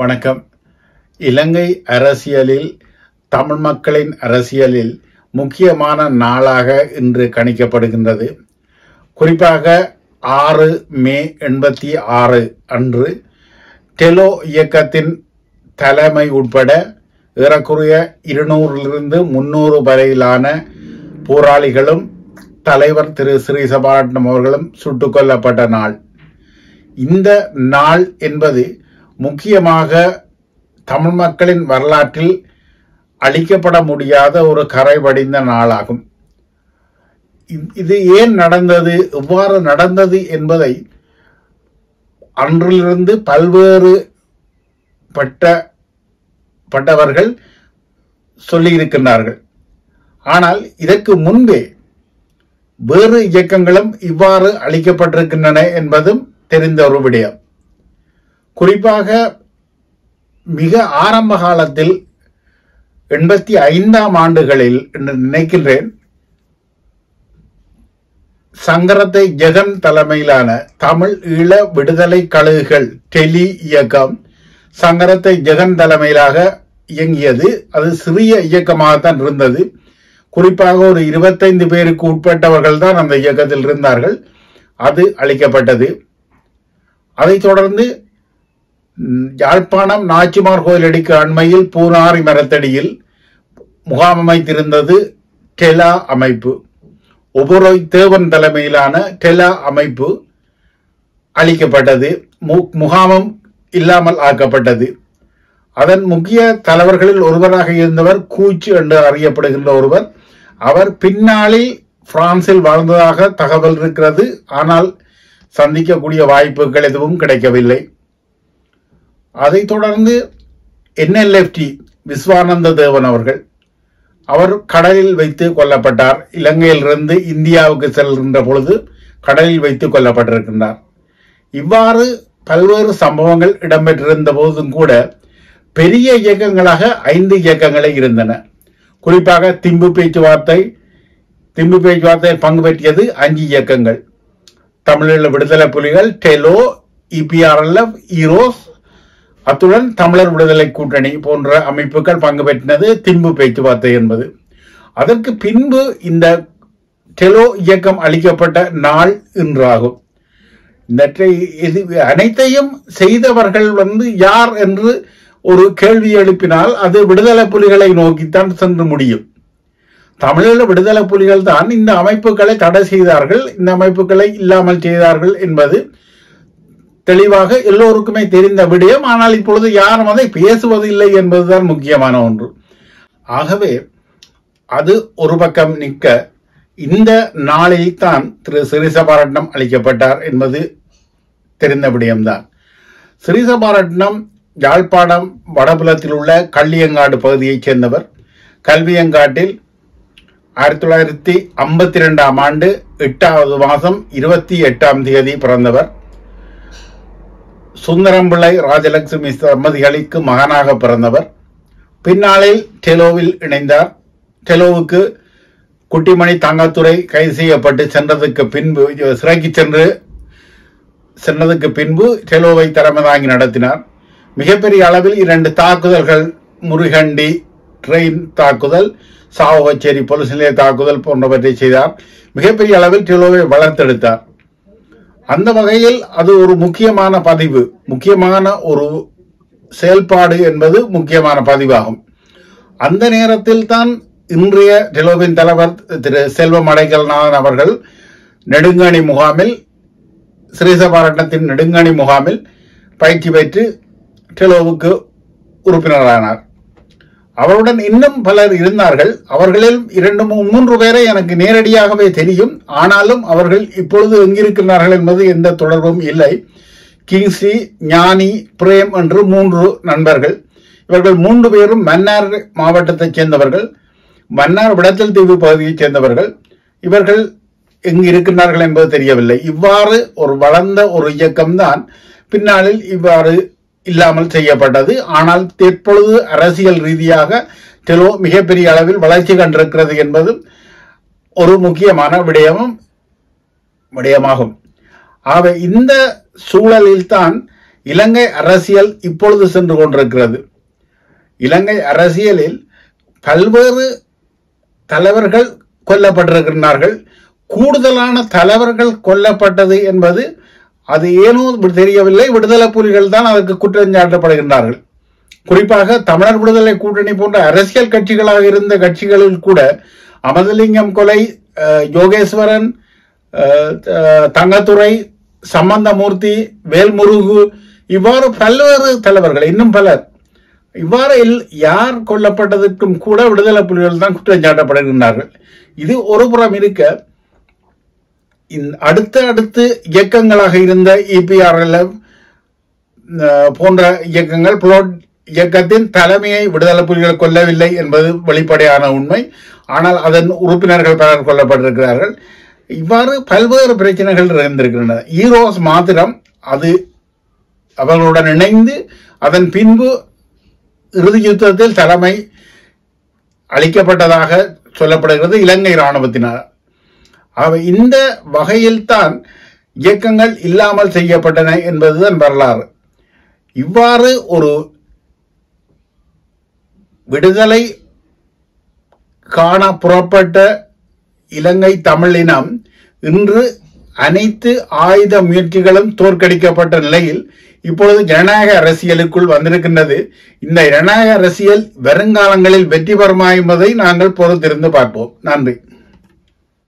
வணக்கம் இலங்கை அரசியலில் தமிழ் மக்களின் அரசியலில் முக்கியமான நாளாக இன்று கணிக்கப்படுகின்றது குறிப்பாக ஆறு மே எண்பத்தி ஆறு அன்று டெலோ இயக்கத்தின் தலைமை உட்பட ஏறக்குறைய இருநூறிலிருந்து முன்னூறு வரையிலான போராளிகளும் தலைவர் திரு ஸ்ரீசபாரட்னம் அவர்களும் சுட்டுக் கொல்லப்பட்ட நாள் இந்த நாள் என்பது முக்கியமாக தமிழ் மக்களின் வரலாற்றில் அழிக்கப்பட முடியாத ஒரு கரை வடிந்த நாளாகும் இ- இது ஏன் நடந்தது எவ்வாறு நடந்தது என்பதை அன்றிலிருந்து பல்வேறு பட்ட பட்டவர்கள் சொல்லியிருக்கின்றார்கள் ஆனால் இதற்கு முன்பே வேறு இயக்கங்களும் இவ்வாறு அளிக்கப்பட்டிருக்கின்றன என்பதும் தெரிந்த ஒரு விடயம் குறிப்பாக மிக ஆரம்ப காலத்தில் எண்பத்தி ஐந்தாம் ஆண்டுகளில் என்று நினைக்கின்றேன் சங்கரத்தை ஜெகன் தலைமையிலான தமிழ் ஈழ விடுதலை கழுகுகள் டெலி இயக்கம் சங்கரத்தை ஜெகன் தலைமையிலாக இயங்கியது அது சிறிய இயக்கமாகத்தான் இருந்தது குறிப்பாக ஒரு இருபத்தைந்து பேருக்கு உட்பட்டவர்கள் தான் அந்த இயக்கத்தில் இருந்தார்கள் அது அளிக்கப்பட்டது அதைத் தொடர்ந்து ம், யாழ்ப்பாணம் நாச்சிமார் கோயிலடிக்கு அண்மையில் பூனாரி மரத்தடியில் முகாம் அமைத்திருந்தது டெலா அமைப்பு ஒபுரோய் தேவன் தலைமையிலான டெலா அமைப்பு அளிக்கப்பட்டது மு- முகாமும் இல்லாமல் ஆக்கப்பட்டது அதன் முக்கிய தலைவர்களில் ஒருவராக இருந்தவர் கூச்சு என்று அறியப்படுகின்ற ஒருவர் அவர் பின்னாளில் பிரான்சில் வாழ்ந்ததாக தகவல் இருக்கிறது ஆனால் சந்திக்கக்கூடிய வாய்ப்புகள் எதுவும் கிடைக்கவில்லை அதைத் தொடர்ந்து என்எல்எஃப்டி விஸ்வானந்த தேவன் அவர்கள் அவர் கடலில் வைத்து கொல்லப்பட்டார் இலங்கையிலிருந்து இந்தியாவுக்கு செல்கின்ற பொழுது கடலில் வைத்து கொல்லப்பட்டிருக்கின்றார் இவ்வாறு பல்வேறு சம்பவங்கள் இடம்பெற்றிருந்த போதும் கூட பெரிய இயக்கங்களாக ஐந்து இயக்கங்களே இருந்தன குறிப்பாக திம்பு பேச்சுவார்த்தை திம்பு பேச்சுவார்த்தையில் பங்கு பெற்றியது அஞ்சு இயக்கங்கள் தமிழீழ விடுதலை புலிகள் டெலோ இபிஆர்எல்எஃப் ஈரோஸ் அத்துடன் தமிழர் விடுதலை கூட்டணி போன்ற அமைப்புகள் பங்கு பெற்றினது திம்பு பேச்சுவார்த்தை என்பது அதற்கு பின்பு இந்த டெலோ இயக்கம் அளிக்கப்பட்ட நாள் இன்றாகும் இந்த டெ- இது அனைத்தையும் செய்தவர்கள் வந்து யார் என்று ஒரு கேள்வி எழுப்பினால் அது விடுதலை புலிகளை நோக்கித்தான் சென்று முடியும் தமிழீழ விடுதலை புலிகள் தான் இந்த அமைப்புகளை தடை செய்தார்கள் இந்த அமைப்புகளை இல்லாமல் செய்தார்கள் என்பது தெளிவாக எல்லோருக்குமே தெரிந்த விடயம் ஆனால் இப்பொழுது யாரும் அதை பேசுவதில்லை என்பதுதான் முக்கியமான ஒன்று ஆகவே அது ஒரு பக்கம் நிற்க இந்த நாளில் தான் திரு சிறிசபாரட்னம் அளிக்கப்பட்டார் என்பது தெரிந்த விடயம்தான் சிறிசபாரட்னம் யாழ்ப்பாணம் வடபுலத்தில் உள்ள கள்ளியங்காடு பகுதியைச் சேர்ந்தவர் கல்வியங்காட்டில் ஆயிரத்தி தொள்ளாயிரத்தி ஐம்பத்தி ரெண்டாம் ஆண்டு எட்டாவது மாதம் இருபத்தி எட்டாம் தேதி பிறந்தவர் சுந்தரம்பிள்ளை ராஜலட்சுமி தம்பதிகளுக்கு மகனாக பிறந்தவர் பின்னாளில் டெலோவில் இணைந்தார் டெலோவுக்கு குட்டிமணி தங்கத்துறை கைது செய்யப்பட்டு சென்றதுக்கு பின்பு சிறைக்கு சென்று சென்றதுக்கு பின்பு டெலோவை தலைமை தாங்கி நடத்தினார் மிகப்பெரிய அளவில் இரண்டு தாக்குதல்கள் முருகண்டி ட்ரெயின் தாக்குதல் சாவகச்சேரி போலீஸ் நிலைய தாக்குதல் போன்றவற்றை செய்தார் மிகப்பெரிய அளவில் டெலோவை வளர்த்தெடுத்தார் அந்த வகையில் அது ஒரு முக்கியமான பதிவு முக்கியமான ஒரு செயல்பாடு என்பது முக்கியமான பதிவாகும் அந்த நேரத்தில் தான் இன்றைய டெலோவின் தலைவர் திரு செல்வம் அடைக்கல்நாதன் அவர்கள் நெடுங்கணி முகாமில் ஸ்ரீசபாரட்னத்தின் நெடுங்கணி முகாமில் பயிற்சி பெற்று டெலோவுக்கு உறுப்பினரானார் அவருடன் இன்னும் பலர் இருந்தார்கள் அவர்களில் இரண்டு மூ- மூன்று பேரை எனக்கு நேரடியாகவே தெரியும் ஆனாலும் அவர்கள் இப்பொழுது எங்கிருக்கிறார்கள் என்பது எந்த தொடர்பும் இல்லை கிங்ஸ்லி ஞானி பிரேம் என்று மூன்று நண்பர்கள் இவர்கள் மூன்று பேரும் மன்னார் மாவட்டத்தைச் சேர்ந்தவர்கள் மன்னார் விடத்தல் தீவு பகுதியைச் சேர்ந்தவர்கள் இவர்கள் எங்கு இருக்கின்றார்கள் என்பது தெரியவில்லை இவ்வாறு ஒரு வளர்ந்த ஒரு இயக்கம்தான் பின்னாளில் இவ்வாறு இல்லாமல் செய்யப்பட்டது ஆனால் தற்பொழுது அரசியல் ரீதியாக டெலோ மிகப்பெரிய அளவில் வளர்ச்சி கண்டிருக்கிறது என்பதும் ஒரு முக்கியமான விடயமும் விடயமாகும் ஆக இந்த சூழலில்தான் இலங்கை அரசியல் இப்பொழுது சென்று கொண்டிருக்கிறது இலங்கை அரசியலில் பல்வேறு தலைவர்கள் கொல்லப்பட்டிருக்கிறார்கள் கூடுதலான தலைவர்கள் கொல்லப்பட்டது என்பது அது ஏனோ தெரியவில்லை விடுதலை புலிகள் தான் அதற்கு குற்றம் சாட்டப்படுகின்றார்கள் குறிப்பாக தமிழர் விடுதலை கூட்டணி போன்ற அரசியல் கட்சிகளாக இருந்த கட்சிகளில் கூட அமதலிங்கம் கொலை அஹ், யோகேஸ்வரன் அஹ், த- தங்கத்துரை சம்பந்தமூர்த்தி வேல்முருகு இவ்வாறு பல்வேறு தலைவர்கள் இன்னும் பலர் இவ்வாறு இல்- யார் கொல்லப்பட்டதற்கும் கூட விடுதலை புலிகள் தான் குற்றம் சாட்டப்படுகின்றார்கள் இது ஒரு புறம் இருக்க இந்த அடுத்த அடுத்து இயக்கங்களாக இருந்த இபிஆர்எல்எஃப் போன்ற இயக்கங்கள் புலோட் இயக்கத்தின் தலைமையை விடுதலை புலிகள் கொல்லவில்லை என்பது வெளிப்படையான உண்மை ஆனால் அதன் உறுப்பினர்கள் பலர் கொல்லப்பட்டிருக்கிறார்கள் இவ்வாறு பல்வேறு பிரச்சனைகள் இருந்திருக்கின்றன ஈரோஸ் மாத்திரம் அது அவர்களுடன் இணைந்து அதன் பின்பு இறுதி யுத்தத்தில் தலைமை அளிக்கப்பட்டதாக சொல்லப்படுகிறது இலங்கை இராணுவத்தினர் அவை இந்த வகையில்தான் இயக்கங்கள் இல்லாமல் செய்யப்பட்டன என்பதுதான் வரலாறு இவ்வாறு ஒரு விடுதலை காண புறப்பட்ட இலங்கை தமிழினம் இன்று அனைத்து ஆயுத முயற்சிகளும் தோற்கடிக்கப்பட்ட நிலையில் இப்பொழுது ஜனநாயக அரசியலுக்குள் வந்திருக்கின்றது இந்த ஜனநாயக அரசியல் வருங்காலங்களில் வெற்றி பெறுமா என்பதை நாங்கள் பொறுத்திருந்து பார்ப்போம் நன்றி